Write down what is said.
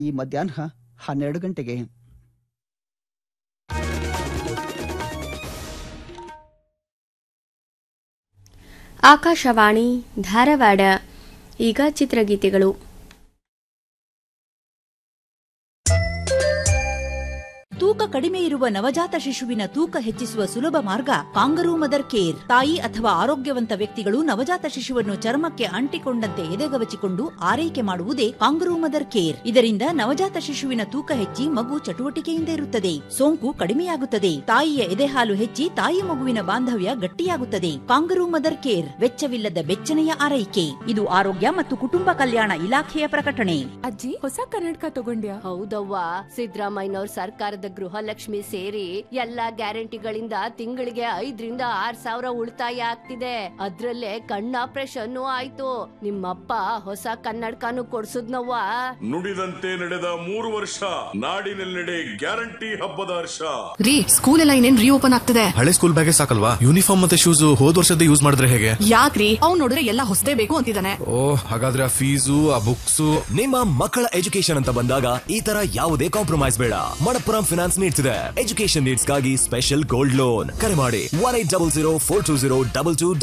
ಈ ಮಧ್ಯಾಹ್ನ ಹನ್ನೆರಡು ಗಂಟೆಗೆ ಆಕಾಶವಾಣಿ ಧಾರವಾಡ ಈಗ ಚಿತ್ರಗೀತೆಗಳು ತೂಕ ಕಡಿಮೆ ಇರುವ ನವಜಾತ ಶಿಶುವಿನ ತೂಕ ಹೆಚ್ಚಿಸುವ ಸುಲಭ ಮಾರ್ಗ ಕಾಂಗರೂ ಮದರ್ ಕೇರ್ ತಾಯಿ ಅಥವಾ ಆರೋಗ್ಯವಂತ ವ್ಯಕ್ತಿಗಳು ನವಜಾತ ಶಿಶುವನ್ನು ಚರ್ಮಕ್ಕೆ ಅಂಟಿಕೊಂಡಂತೆ ಎದೆಗವಚಿಕೊಂಡು ಆರೈಕೆ ಮಾಡುವುದೇ ಕಾಂಗರೂ ಮದರ್ ಕೇರ್ ಇದರಿಂದ ನವಜಾತ ಶಿಶುವಿನ ತೂಕ ಹೆಚ್ಚಿ ಮಗು ಚಟುವಟಿಕೆಯಿಂದ ಇರುತ್ತದೆ ಸೋಂಕು ಕಡಿಮೆಯಾಗುತ್ತದೆ ತಾಯಿಯ ಎದೆಹಾಲು ಹೆಚ್ಚಿ ತಾಯಿ ಮಗುವಿನ ಬಾಂಧವ್ಯ ಗಟ್ಟಿಯಾಗುತ್ತದೆ ಕಾಂಗರೂ ಮದರ್ ಕೇರ್ ವೆಚ್ಚವಿಲ್ಲದ ಬೆಚ್ಚನೆಯ ಆರೈಕೆ ಇದು ಆರೋಗ್ಯ ಮತ್ತು ಕುಟುಂಬ ಕಲ್ಯಾಣ ಇಲಾಖೆಯ ಪ್ರಕಟಣೆ ಅಜ್ಜಿ ಹೊಸ ಕನ್ನಡಕ ತಗೊಂಡ್ಯಾ ಹೌದವ್ವ ಸಿದ್ದರಾಮಯ್ಯನವ್ರ ಸರ್ಕಾರದ ಗೃಹಲಕ್ಷ್ಮಿ ಸೇರಿ ಎಲ್ಲಾ ಗ್ಯಾರಂಟಿಗಳಿಂದ ತಿಂಗಳಿಗೆ ಐದರಿಂದ ಆರ್ ಸಾವಿರ ಉಳಿತಾಯ ಆಗ್ತಿದೆ ಅದ್ರಲ್ಲೇ ಕಣ್ಣ ಆಪರೇಷನ್ ಆಯ್ತು ನಿಮ್ಮಪ್ಪ ಹೊಸ ಕನ್ನಡಕನು ಕೊಡ್ಸುದ್ನವ್ವ ನುಡಿದಂತೆ ನಡೆದ ಮೂರು ವರ್ಷ ನಾಡಿನೆಲ್ಲೆಡೆ ಗ್ಯಾರಂಟಿ ಹಬ್ಬದ ಹರ್ಷ ರೀ ಸ್ಕೂಲ್ ಎಲ್ಲ ಇನ್ನೇನ್ ರೀಓಪನ್ ಆಗ್ತಿದೆ ಹಳೆ ಸ್ಕೂಲ್ ಬ್ಯಾಗೇ ಸಾಕಲ್ವಾ ಯೂನಿಫಾರ್ಮ್ ಮತ್ತೆ ಶೂಸ್ ಹೋದ್ ವರ್ಷದ ಯೂಸ್ ಮಾಡಿದ್ರೆ ಹೇಗೆ ಯಾಕ್ರಿ ಅವ್ನ್ ನೋಡಿದ್ರೆ ಎಲ್ಲ ಹೊಸದೇ ಬೇಕು ಅಂತಿದ್ದಾನೆ ಓ ಹಾಗಾದ್ರೆ ಆ ಫೀಸು ಆ ಬುಕ್ಸ್ ನಿಮ್ಮ ಮಕ್ಕಳ ಎಜುಕೇಶನ್ ಅಂತ ಬಂದಾಗ ಈ ತರ ಯಾವುದೇ ಕಾಂಪ್ರಮೈಸ್ ಬೇಡ ಮಣಪ್ಪುರಂ ಫಿನಾನ್ಸ್ ನೀಡ್ತಿದೆ ಎಜುಕೇಶನ್ ನೀಡ್ಸ್ಗಾಗಿ ಸ್ಪೆಷಲ್ ಗೋಲ್ಡ್ ಲೋನ್ ಕರೆ ಮಾಡಿ one eight double zero four two zero double two